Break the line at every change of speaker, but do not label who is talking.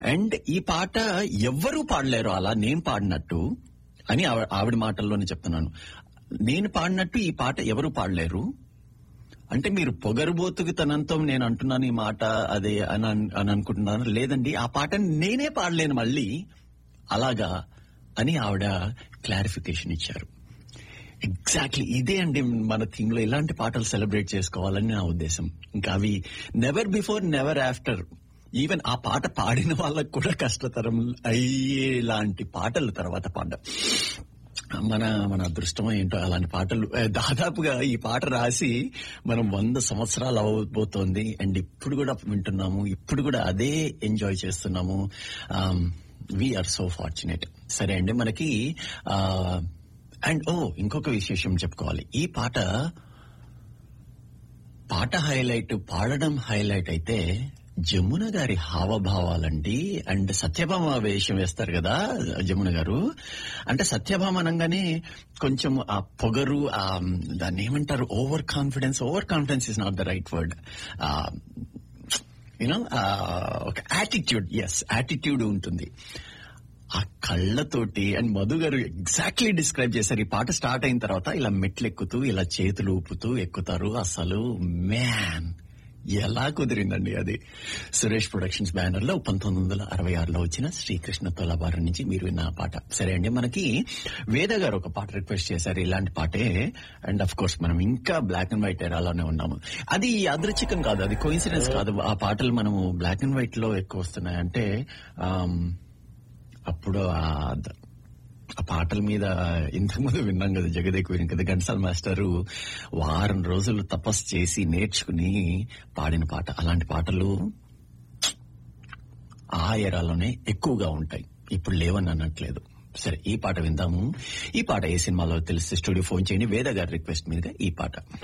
and ఈ పాట ఎవ్వరూ పాడలేరు అలా నేను పాడినట్టు అని ఆవ- ఆవిడ మాటల్లోనే చెప్తున్నాను నేను పాడినట్టు ఈ పాట ఎవరు పాడలేరు అంటే మీరు పొగరుబోతుకుతనంతో నేను అంటున్నాను ఈ మాట అదే అని అన్- అని అనుకుంటున్నాను లేదండి ఆ పాట నేనే పాడలేను మళ్ళీ అలాగా అని ఆవిడ క్లారిఫికేషన్ ఇచ్చారు ఎగ్జాక్ట్లీ ఇదే అండి మన థీమ్ లో ఇలాంటి పాటలు సెలబ్రేట్ చేసుకోవాలని నా ఉద్దేశం ఇంకా అవి never before never after even ఆ పాట పాడిన వాళ్ళకు కూడా కష్టతరం అయ్యేలాంటి పాటలు తర్వాత పాడడం మన మన అదృష్టం ఏంటో అలాంటి పాటలు ఏ, దాదాపుగా ఈ పాట రాసి మనం వంద సంవత్సరాలు అవబోతోంది అండ్ ఇప్పుడు కూడా వింటున్నాము ఇప్పుడు కూడా అదే ఎంజాయ్ చేస్తున్నాము వీఆర్ సో ఫార్చునేట్ సరే అండి మనకి అండ్ ఓ ఇంకొక విశేషం చెప్పుకోవాలి ఈ పాట పాట హైలైట్ పాడడం హైలైట్ అయితే జమున గారి హావభావాలండి అండ్ సత్యభామ వేషం వేస్తారు కదా జమున గారు అంటే సత్యభామ అనగానే కొంచెం ఆ పొగరు ఆ దాన్ని ఏమంటారు over confidence over confidence is not the right word you know ఒక యాటిట్యూడ్ ఎస్ యాటిట్యూడ్ ఉంటుంది ఆ కళ్ళతోటి అండ్ మధు గారు ఎగ్జాక్ట్లీ డిస్క్రైబ్ చేశారు ఈ పాట స్టార్ట్ అయిన తర్వాత ఇలా మెట్లు ఎక్కుతూ ఇలా చేతులు ఊపుతూ ఎక్కుతారు అసలు మ్యాన్ ఎలా కుదిరిందండి అది సురేష్ ప్రొడక్షన్స్ బ్యానర్ లో పంతొమ్మిది వందల అరవై ఆరులో వచ్చిన శ్రీకృష్ణ తొలబారం నుంచి మీరు విన్న ఆ పాట సరే అండి మనకి వేద గారు ఒక పాట రిక్వెస్ట్ చేశారు ఇలాంటి పాటే అండ్ అఫ్ కోర్స్ మనం ఇంకా బ్లాక్ అండ్ వైట్ ఎరాలోనే ఉన్నాము అది అదృచ్ఛికం కాదు అది కోయిన్సిడెన్స్ కాదు ఆ పాటలు మనము బ్లాక్ అండ్ వైట్ లో ఎక్కువ వస్తున్నాయి అంటే ఆమ్, అప్పుడు ఆ ద- ఆ పాటల మీద ఇంతకుముందు విన్నాం కదా జగదేక్ విని కదా ఘంటసాల మాస్టరు వారం రోజులు తపస్సు చేసి నేర్చుకుని పాడిన పాట అలాంటి పాటలు ఆ ఎరాలోనే ఎక్కువగా ఉంటాయి ఇప్పుడు లేవని అనట్లేదు సరే ఈ పాట విందాము ఈ పాట ఏ సినిమాలో తెలిస్తే స్టూడియో ఫోన్ చేయండి వేద గారి రిక్వెస్ట్ మీద ఈ పాట